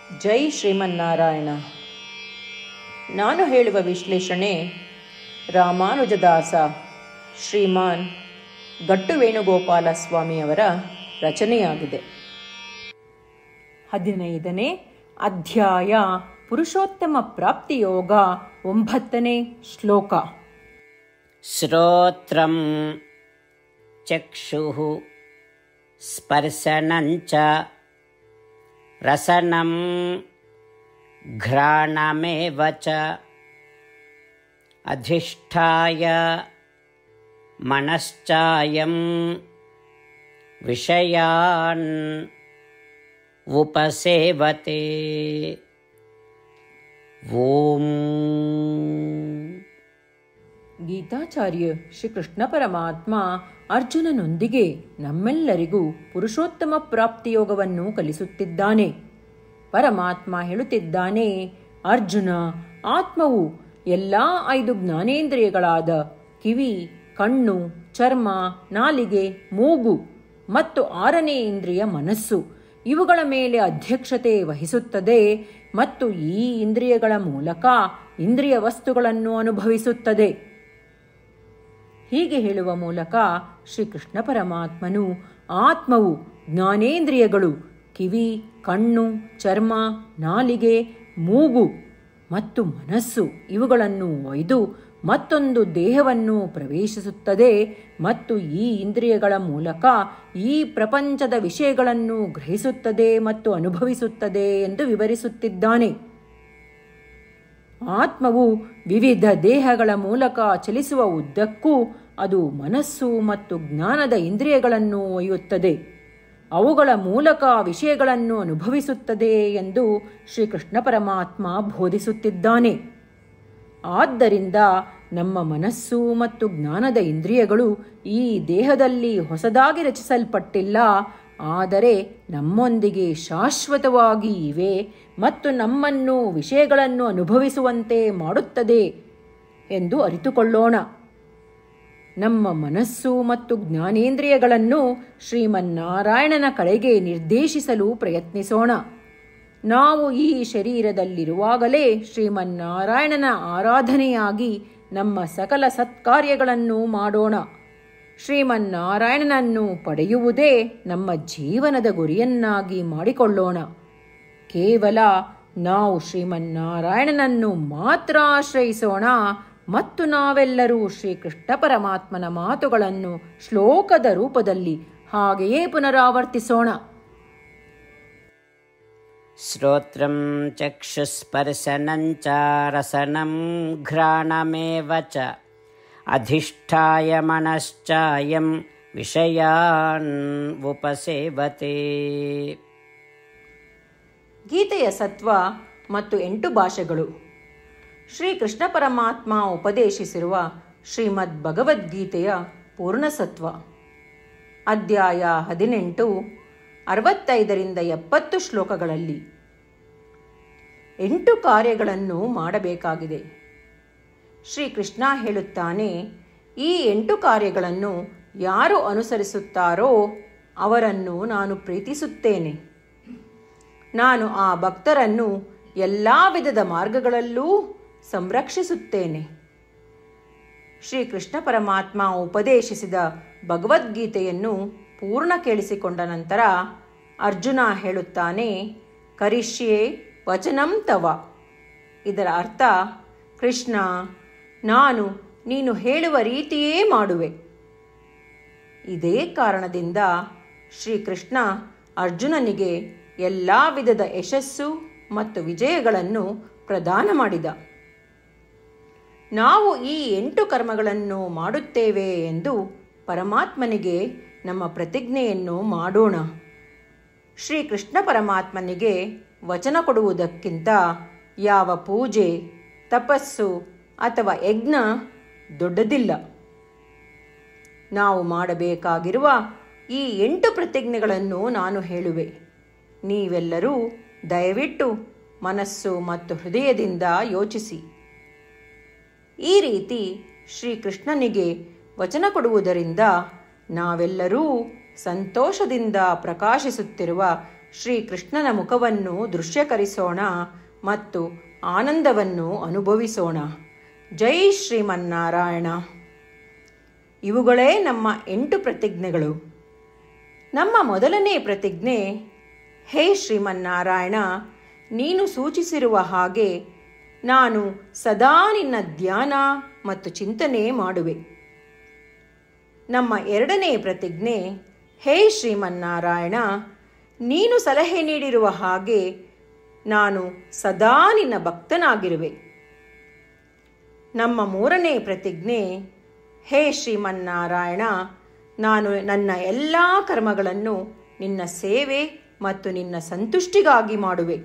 ಜೈ ಶ್ರೀಮನ್ನಾರಾಯಣ ನಾನು ಹೇಳುವ ವಿಶ್ಲೇಷಣೆ ರಾಮಾನುಜದಾಸ ಶ್ರೀಮಾನ್ ಗಟ್ಟು ವೇಣುಗೋಪಾಲ ಸ್ವಾಮಿಯವರ ರಚನೆಯಾಗಿದೆ ಹದಿನೈದನೇ ಅಧ್ಯಾಯ ಪುರುಷೋತ್ತಮ ಪ್ರಾಪ್ತಿಯೋಗ ಒಂಬತ್ತನೇ ಶ್ಲೋಕ श्रोत्रं चक्षुः स्पर्शनञ्च रसनं घ्राणमेव च अधिष्ठाय मनश्चायं विषयान् उपसेवते ॐ ಗೀತಾಚಾರ್ಯ ಶ್ರೀಕೃಷ್ಣ ಪರಮಾತ್ಮ ಅರ್ಜುನನೊಂದಿಗೆ ನಮ್ಮೆಲ್ಲರಿಗೂ ಪುರುಷೋತ್ತಮ ಪ್ರಾಪ್ತಿಯೋಗವನ್ನು ಕಲಿಸುತ್ತಿದ್ದಾನೆ ಪರಮಾತ್ಮ ಹೇಳುತ್ತಿದ್ದಾನೆ ಅರ್ಜುನ ಆತ್ಮವು ಎಲ್ಲ ಐದು ಜ್ಞಾನೇಂದ್ರಿಯಗಳಾದ ಕಿವಿ ಕಣ್ಣು ಚರ್ಮ ನಾಲಿಗೆ ಮೂಗು ಮತ್ತು ಆರನೇ ಇಂದ್ರಿಯ ಮನಸ್ಸು ಇವುಗಳ ಮೇಲೆ ಅಧ್ಯಕ್ಷತೆ ವಹಿಸುತ್ತದೆ ಮತ್ತು ಈ ಇಂದ್ರಿಯಗಳ ಮೂಲಕ ಇಂದ್ರಿಯ ವಸ್ತುಗಳನ್ನು ಅನುಭವಿಸುತ್ತದೆ ಹೀಗೆ ಹೇಳುವ ಮೂಲಕ ಶ್ರೀಕೃಷ್ಣ ಪರಮಾತ್ಮನು ಆತ್ಮವು ಜ್ಞಾನೇಂದ್ರಿಯಗಳು ಕಿವಿ ಕಣ್ಣು ಚರ್ಮ ನಾಲಿಗೆ ಮೂಗು ಮತ್ತು ಮನಸ್ಸು ಇವುಗಳನ್ನು ಒಯ್ದು ಮತ್ತೊಂದು ದೇಹವನ್ನು ಪ್ರವೇಶಿಸುತ್ತದೆ ಮತ್ತು ಈ ಇಂದ್ರಿಯಗಳ ಮೂಲಕ ಈ ಪ್ರಪಂಚದ ವಿಷಯಗಳನ್ನು ಗ್ರಹಿಸುತ್ತದೆ ಮತ್ತು ಅನುಭವಿಸುತ್ತದೆ ಎಂದು ವಿವರಿಸುತ್ತಿದ್ದಾನೆ ಆತ್ಮವು ವಿವಿಧ ದೇಹಗಳ ಮೂಲಕ ಚಲಿಸುವ ಉದ್ದಕ್ಕೂ ಅದು ಮನಸ್ಸು ಮತ್ತು ಜ್ಞಾನದ ಇಂದ್ರಿಯಗಳನ್ನು ಒಯ್ಯುತ್ತದೆ ಅವುಗಳ ಮೂಲಕ ವಿಷಯಗಳನ್ನು ಅನುಭವಿಸುತ್ತದೆ ಎಂದು ಶ್ರೀಕೃಷ್ಣ ಪರಮಾತ್ಮ ಬೋಧಿಸುತ್ತಿದ್ದಾನೆ ಆದ್ದರಿಂದ ನಮ್ಮ ಮನಸ್ಸು ಮತ್ತು ಜ್ಞಾನದ ಇಂದ್ರಿಯಗಳು ಈ ದೇಹದಲ್ಲಿ ಹೊಸದಾಗಿ ರಚಿಸಲ್ಪಟ್ಟಿಲ್ಲ ಆದರೆ ನಮ್ಮೊಂದಿಗೆ ಶಾಶ್ವತವಾಗಿ ಇವೆ ಮತ್ತು ನಮ್ಮನ್ನು ವಿಷಯಗಳನ್ನು ಅನುಭವಿಸುವಂತೆ ಮಾಡುತ್ತದೆ ಎಂದು ಅರಿತುಕೊಳ್ಳೋಣ ನಮ್ಮ ಮನಸ್ಸು ಮತ್ತು ಜ್ಞಾನೇಂದ್ರಿಯಗಳನ್ನು ಶ್ರೀಮನ್ನಾರಾಯಣನ ಕಡೆಗೆ ನಿರ್ದೇಶಿಸಲು ಪ್ರಯತ್ನಿಸೋಣ ನಾವು ಈ ಶರೀರದಲ್ಲಿರುವಾಗಲೇ ಶ್ರೀಮನ್ನಾರಾಯಣನ ಆರಾಧನೆಯಾಗಿ ನಮ್ಮ ಸಕಲ ಸತ್ಕಾರ್ಯಗಳನ್ನು ಮಾಡೋಣ ಶ್ರೀಮನ್ನಾರಾಯಣನನ್ನು ಪಡೆಯುವುದೇ ನಮ್ಮ ಜೀವನದ ಗುರಿಯನ್ನಾಗಿ ಮಾಡಿಕೊಳ್ಳೋಣ ಕೇವಲ ನಾವು ಶ್ರೀಮನ್ನಾರಾಯಣನನ್ನು ಮಾತ್ರ ಆಶ್ರಯಿಸೋಣ ಮತ್ತು ನಾವೆಲ್ಲರೂ ಶ್ರೀಕೃಷ್ಣ ಪರಮಾತ್ಮನ ಮಾತುಗಳನ್ನು ಶ್ಲೋಕದ ರೂಪದಲ್ಲಿ ಹಾಗೆಯೇ ಪುನರಾವರ್ತಿಸೋಣ श्रोत्रं चक्षुस्पर्शनं च रसनं घ्राणमेव च अधिष्ठाय मनश्चायं विषयान् उपसेवते ಗೀತೆಯ ಸತ್ವ ಮತ್ತು ಎಂಟು ಭಾಷೆಗಳು ಶ್ರೀಕೃಷ್ಣ ಪರಮಾತ್ಮ ಉಪದೇಶಿಸಿರುವ ಶ್ರೀಮದ್ ಭಗವದ್ಗೀತೆಯ ಪೂರ್ಣಸತ್ವ ಅಧ್ಯಾಯ ಹದಿನೆಂಟು ಅರವತ್ತೈದರಿಂದ ಎಪ್ಪತ್ತು ಶ್ಲೋಕಗಳಲ್ಲಿ ಎಂಟು ಕಾರ್ಯಗಳನ್ನು ಮಾಡಬೇಕಾಗಿದೆ ಶ್ರೀಕೃಷ್ಣ ಹೇಳುತ್ತಾನೆ ಈ ಎಂಟು ಕಾರ್ಯಗಳನ್ನು ಯಾರು ಅನುಸರಿಸುತ್ತಾರೋ ಅವರನ್ನು ನಾನು ಪ್ರೀತಿಸುತ್ತೇನೆ ನಾನು ಆ ಭಕ್ತರನ್ನು ಎಲ್ಲ ವಿಧದ ಮಾರ್ಗಗಳಲ್ಲೂ ಸಂರಕ್ಷಿಸುತ್ತೇನೆ ಶ್ರೀಕೃಷ್ಣ ಪರಮಾತ್ಮ ಉಪದೇಶಿಸಿದ ಭಗವದ್ಗೀತೆಯನ್ನು ಪೂರ್ಣ ಕೇಳಿಸಿಕೊಂಡ ನಂತರ ಅರ್ಜುನ ಹೇಳುತ್ತಾನೆ ಕರಿಷ್ಯೆ ವಚನಂ ತವ ಇದರ ಅರ್ಥ ಕೃಷ್ಣ ನಾನು ನೀನು ಹೇಳುವ ರೀತಿಯೇ ಮಾಡುವೆ ಇದೇ ಕಾರಣದಿಂದ ಶ್ರೀಕೃಷ್ಣ ಅರ್ಜುನನಿಗೆ ಎಲ್ಲ ವಿಧದ ಯಶಸ್ಸು ಮತ್ತು ವಿಜಯಗಳನ್ನು ಪ್ರದಾನ ಮಾಡಿದ ನಾವು ಈ ಎಂಟು ಕರ್ಮಗಳನ್ನು ಮಾಡುತ್ತೇವೆ ಎಂದು ಪರಮಾತ್ಮನಿಗೆ ನಮ್ಮ ಪ್ರತಿಜ್ಞೆಯನ್ನು ಮಾಡೋಣ ಶ್ರೀಕೃಷ್ಣ ಪರಮಾತ್ಮನಿಗೆ ವಚನ ಕೊಡುವುದಕ್ಕಿಂತ ಯಾವ ಪೂಜೆ ತಪಸ್ಸು ಅಥವಾ ಯಜ್ಞ ದೊಡ್ಡದಿಲ್ಲ ನಾವು ಮಾಡಬೇಕಾಗಿರುವ ಈ ಎಂಟು ಪ್ರತಿಜ್ಞೆಗಳನ್ನು ನಾನು ಹೇಳುವೆ ನೀವೆಲ್ಲರೂ ದಯವಿಟ್ಟು ಮನಸ್ಸು ಮತ್ತು ಹೃದಯದಿಂದ ಯೋಚಿಸಿ ಈ ರೀತಿ ಶ್ರೀಕೃಷ್ಣನಿಗೆ ವಚನ ಕೊಡುವುದರಿಂದ ನಾವೆಲ್ಲರೂ ಸಂತೋಷದಿಂದ ಪ್ರಕಾಶಿಸುತ್ತಿರುವ ಶ್ರೀಕೃಷ್ಣನ ಮುಖವನ್ನು ದೃಶ್ಯಕರಿಸೋಣ ಮತ್ತು ಆನಂದವನ್ನು ಅನುಭವಿಸೋಣ ಜೈ ಶ್ರೀಮನ್ನಾರಾಯಣ ಇವುಗಳೇ ನಮ್ಮ ಎಂಟು ಪ್ರತಿಜ್ಞೆಗಳು ನಮ್ಮ ಮೊದಲನೇ ಪ್ರತಿಜ್ಞೆ ಹೇ ಶ್ರೀಮನ್ನಾರಾಯಣ ನೀನು ಸೂಚಿಸಿರುವ ಹಾಗೆ ನಾನು ಸದಾ ನಿನ್ನ ಧ್ಯಾನ ಮತ್ತು ಚಿಂತನೆ ಮಾಡುವೆ ನಮ್ಮ ಎರಡನೇ ಪ್ರತಿಜ್ಞೆ ಹೇ ಶ್ರೀಮನ್ನಾರಾಯಣ ನೀನು ಸಲಹೆ ನೀಡಿರುವ ಹಾಗೆ ನಾನು ಸದಾ ನಿನ್ನ ಭಕ್ತನಾಗಿರುವೆ ನಮ್ಮ ಮೂರನೇ ಪ್ರತಿಜ್ಞೆ ಹೇ ಶ್ರೀಮನ್ನಾರಾಯಣ ನಾನು ನನ್ನ ಎಲ್ಲ ಕರ್ಮಗಳನ್ನು ನಿನ್ನ ಸೇವೆ ಮತ್ತು ನಿನ್ನ ಸಂತುಷ್ಟಿಗಾಗಿ ಮಾಡುವೆ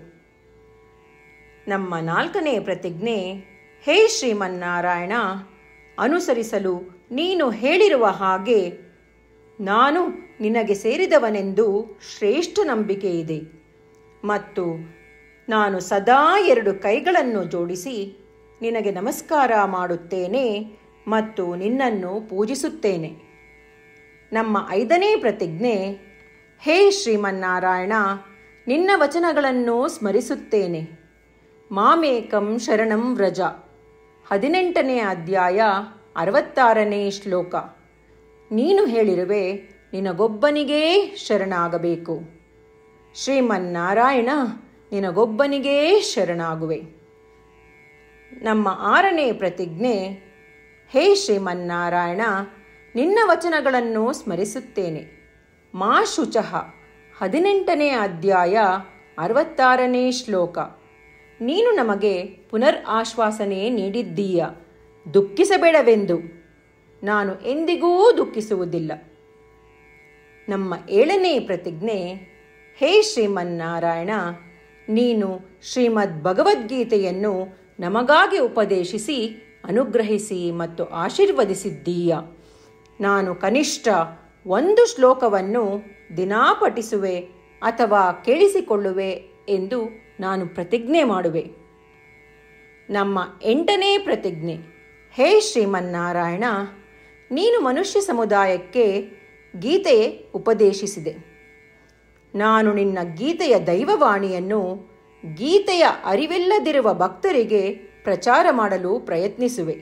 ನಮ್ಮ ನಾಲ್ಕನೇ ಪ್ರತಿಜ್ಞೆ ಹೇ ಶ್ರೀಮನ್ನಾರಾಯಣ ಅನುಸರಿಸಲು ನೀನು ಹೇಳಿರುವ ಹಾಗೆ ನಾನು ನಿನಗೆ ಸೇರಿದವನೆಂದು ಶ್ರೇಷ್ಠ ನಂಬಿಕೆ ಇದೆ ಮತ್ತು ನಾನು ಸದಾ ಎರಡು ಕೈಗಳನ್ನು ಜೋಡಿಸಿ ನಿನಗೆ ನಮಸ್ಕಾರ ಮಾಡುತ್ತೇನೆ ಮತ್ತು ನಿನ್ನನ್ನು ಪೂಜಿಸುತ್ತೇನೆ ನಮ್ಮ ಐದನೇ ಪ್ರತಿಜ್ಞೆ ಹೇ ಶ್ರೀಮನ್ನಾರಾಯಣ ನಿನ್ನ ವಚನಗಳನ್ನು ಸ್ಮರಿಸುತ್ತೇನೆ ಮಾಮೇಕಂ ಶರಣಂ ವ್ರಜ ಹದಿನೆಂಟನೇ ಅಧ್ಯಾಯ ಅರವತ್ತಾರನೇ ಶ್ಲೋಕ ನೀನು ಹೇಳಿರುವೆ ನಿನಗೊಬ್ಬನಿಗೇ ಶರಣಾಗಬೇಕು ಶ್ರೀಮನ್ನಾರಾಯಣ ನಿನಗೊಬ್ಬನಿಗೇ ಶರಣಾಗುವೆ ನಮ್ಮ ಆರನೇ ಪ್ರತಿಜ್ಞೆ ಹೇ ಶ್ರೀಮನ್ನಾರಾಯಣ ನಿನ್ನ ವಚನಗಳನ್ನು ಸ್ಮರಿಸುತ್ತೇನೆ ಮಾ ಶುಚಃ ಹದಿನೆಂಟನೇ ಅಧ್ಯಾಯ ಅರವತ್ತಾರನೇ ಶ್ಲೋಕ ನೀನು ನಮಗೆ ಪುನರ್ ಆಶ್ವಾಸನೆ ನೀಡಿದ್ದೀಯ ದುಃಖಿಸಬೇಡವೆಂದು ನಾನು ಎಂದಿಗೂ ದುಃಖಿಸುವುದಿಲ್ಲ ನಮ್ಮ ಏಳನೇ ಪ್ರತಿಜ್ಞೆ ಹೇ ಶ್ರೀಮನ್ನಾರಾಯಣ ನೀನು ಶ್ರೀಮದ್ ಭಗವದ್ಗೀತೆಯನ್ನು ನಮಗಾಗಿ ಉಪದೇಶಿಸಿ ಅನುಗ್ರಹಿಸಿ ಮತ್ತು ಆಶೀರ್ವದಿಸಿದ್ದೀಯ ನಾನು ಕನಿಷ್ಠ ಒಂದು ಶ್ಲೋಕವನ್ನು ದಿನಾ ಪಠಿಸುವೆ ಅಥವಾ ಕೇಳಿಸಿಕೊಳ್ಳುವೆ ಎಂದು ನಾನು ಪ್ರತಿಜ್ಞೆ ಮಾಡುವೆ ನಮ್ಮ ಎಂಟನೇ ಪ್ರತಿಜ್ಞೆ ಹೇ ಶ್ರೀಮನ್ನಾರಾಯಣ ನೀನು ಮನುಷ್ಯ ಸಮುದಾಯಕ್ಕೆ ಗೀತೆ ಉಪದೇಶಿಸಿದೆ ನಾನು ನಿನ್ನ ಗೀತೆಯ ದೈವವಾಣಿಯನ್ನು ಗೀತೆಯ ಅರಿವಿಲ್ಲದಿರುವ ಭಕ್ತರಿಗೆ ಪ್ರಚಾರ ಮಾಡಲು ಪ್ರಯತ್ನಿಸುವೆ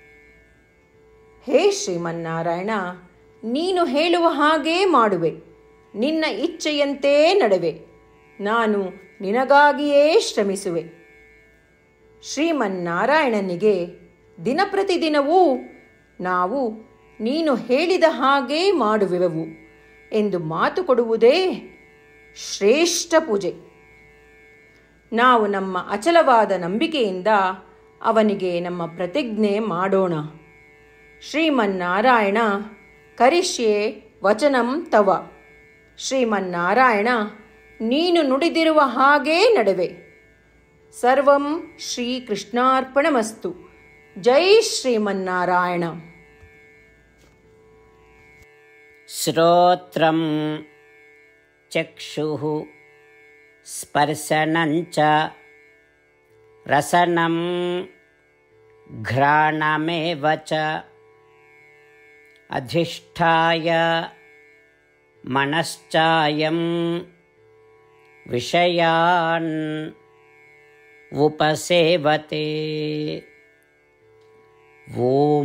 ಹೇ ಶ್ರೀಮನ್ನಾರಾಯಣ ನೀನು ಹೇಳುವ ಹಾಗೇ ಮಾಡುವೆ ನಿನ್ನ ಇಚ್ಛೆಯಂತೆ ನಡುವೆ ನಾನು ನಿನಗಾಗಿಯೇ ಶ್ರಮಿಸುವೆ ಶ್ರೀಮನ್ನಾರಾಯಣನಿಗೆ ದಿನಪ್ರತಿದಿನವೂ ನಾವು ನೀನು ಹೇಳಿದ ಹಾಗೇ ಮಾಡುವೆವು ಎಂದು ಮಾತು ಕೊಡುವುದೇ ಶ್ರೇಷ್ಠ ಪೂಜೆ ನಾವು ನಮ್ಮ ಅಚಲವಾದ ನಂಬಿಕೆಯಿಂದ ಅವನಿಗೆ ನಮ್ಮ ಪ್ರತಿಜ್ಞೆ ಮಾಡೋಣ ಶ್ರೀಮನ್ನಾರಾಯಣ ಕರಿಷ್ಯೆ ವಚನಂ ತವ ಶ್ರೀಮನ್ನಾರಾಯಣ ನೀನು ನುಡಿದಿರುವ ಹಾಗೇ ನಡುವೆ ಸರ್ವಂ ಶ್ರೀಕೃಷ್ಣಾರ್ಪಣಮಸ್ತು ಜೈ ಶ್ರೀಮನ್ನಾರಾಯಣ श्रोत्रं चक्षुः स्पर्शनं च रसनं घ्राणमेव च अधिष्ठाय मनश्चायं विषयान् उपसेवते ॐ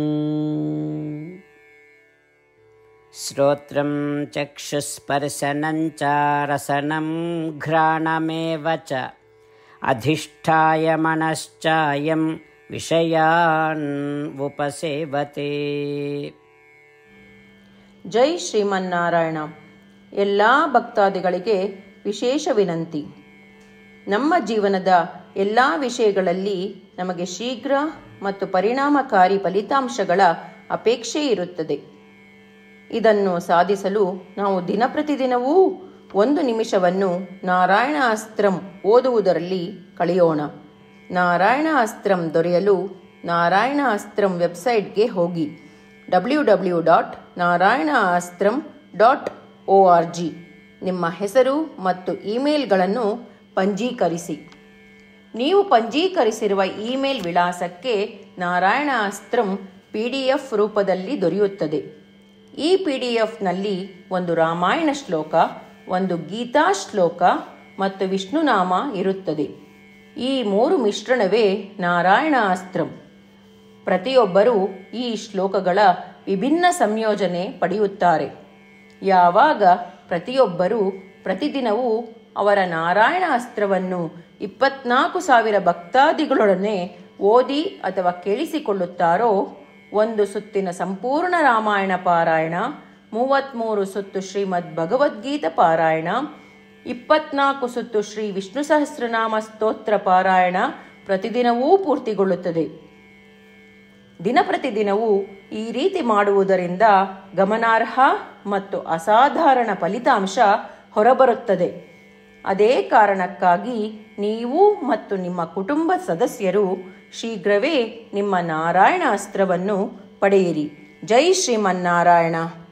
श्रोत्रं चक्षुस्पर्शनं च रसनं घ्राणमेव च अधिष्ठाय मनश्चायं विषयान् उपसेवते ಜೈ ಶ್ರೀಮನ್ನಾರಾಯಣ ಎಲ್ಲ ಭಕ್ತಾದಿಗಳಿಗೆ ವಿಶೇಷ ವಿನಂತಿ ನಮ್ಮ ಜೀವನದ ಎಲ್ಲ ವಿಷಯಗಳಲ್ಲಿ ನಮಗೆ ಶೀಘ್ರ ಮತ್ತು ಪರಿಣಾಮಕಾರಿ ಫಲಿತಾಂಶಗಳ ಅಪೇಕ್ಷೆ ಇರುತ್ತದೆ ಇದನ್ನು ಸಾಧಿಸಲು ನಾವು ದಿನಪ್ರತಿದಿನವೂ ಒಂದು ನಿಮಿಷವನ್ನು ನಾರಾಯಣ ಅಸ್ತ್ರಂ ಓದುವುದರಲ್ಲಿ ಕಳೆಯೋಣ ನಾರಾಯಣ ಅಸ್ತ್ರಂ ದೊರೆಯಲು ನಾರಾಯಣ ಅಸ್ತ್ರಂ ವೆಬ್ಸೈಟ್ಗೆ ಹೋಗಿ W W dot Narayana Astram dot O R G ನಿಮ್ಮ ಹೆಸರು ಮತ್ತು ಇಮೇಲ್ಗಳನ್ನು ಪಂಜೀಕರಿಸಿ ನೀವು ಪಂಜೀಕರಿಸಿರುವ ಇಮೇಲ್ ವಿಳಾಸಕ್ಕೆ Narayana Astram P D F ರೂಪದಲ್ಲಿ ದೊರೆಯುತ್ತದೆ ಈ ಪಿ ಡಿ ಎಫ್ನಲ್ಲಿ ಒಂದು ರಾಮಾಯಣ ಶ್ಲೋಕ ಒಂದು ಗೀತಾ ಶ್ಲೋಕ ಮತ್ತು ವಿಷ್ಣುನಾಮ ಇರುತ್ತದೆ ಈ ಮೂರು ಮಿಶ್ರಣವೇ ನಾರಾಯಣ ಅಸ್ತ್ರಂ ಪ್ರತಿಯೊಬ್ಬರೂ ಈ ಶ್ಲೋಕಗಳ ವಿಭಿನ್ನ ಸಂಯೋಜನೆ ಪಡೆಯುತ್ತಾರೆ ಯಾವಾಗ ಪ್ರತಿಯೊಬ್ಬರೂ ಪ್ರತಿದಿನವೂ ಅವರ ನಾರಾಯಣ ಅಸ್ತ್ರವನ್ನು ಇಪ್ಪತ್ನಾಲ್ಕು ಸಾವಿರ ಭಕ್ತಾದಿಗಳೊಡನೆ ಓದಿ ಅಥವಾ ಕೇಳಿಸಿಕೊಳ್ಳುತ್ತಾರೋ ಒಂದು ಸುತ್ತಿನ ಸಂಪೂರ್ಣ ರಾಮಾಯಣ ಪಾರಾಯಣ ಮೂವತ್ತ್ಮೂರು ಸುತ್ತು ಶ್ರೀಮದ್ ಭಗವದ್ಗೀತ ಪಾರಾಯಣ ಇಪ್ಪತ್ನಾಲ್ಕು ಸುತ್ತು ಶ್ರೀ ವಿಷ್ಣು ಸಹಸ್ರನಾಮ ಸ್ತೋತ್ರ ಪಾರಾಯಣ ಪ್ರತಿದಿನವೂ ಪೂರ್ತಿಗೊಳ್ಳುತ್ತದೆ ದಿನ ಪ್ರತಿದಿನವೂ ಈ ರೀತಿ ಮಾಡುವುದರಿಂದ ಗಮನಾರ್ಹ ಮತ್ತು ಅಸಾಧಾರಣ ಫಲಿತಾಂಶ ಹೊರಬರುತ್ತದೆ ಅದೇ ಕಾರಣಕ್ಕಾಗಿ ನೀವು ಮತ್ತು ನಿಮ್ಮ ಕುಟುಂಬ ಸದಸ್ಯರು ಶೀಘ್ರವೇ ನಿಮ್ಮ ನಾರಾಯಣ ಅಸ್ತ್ರವನ್ನು ಪಡೆಯಿರಿ ಜೈ ಶ್ರೀಮನ್ನಾರಾಯಣ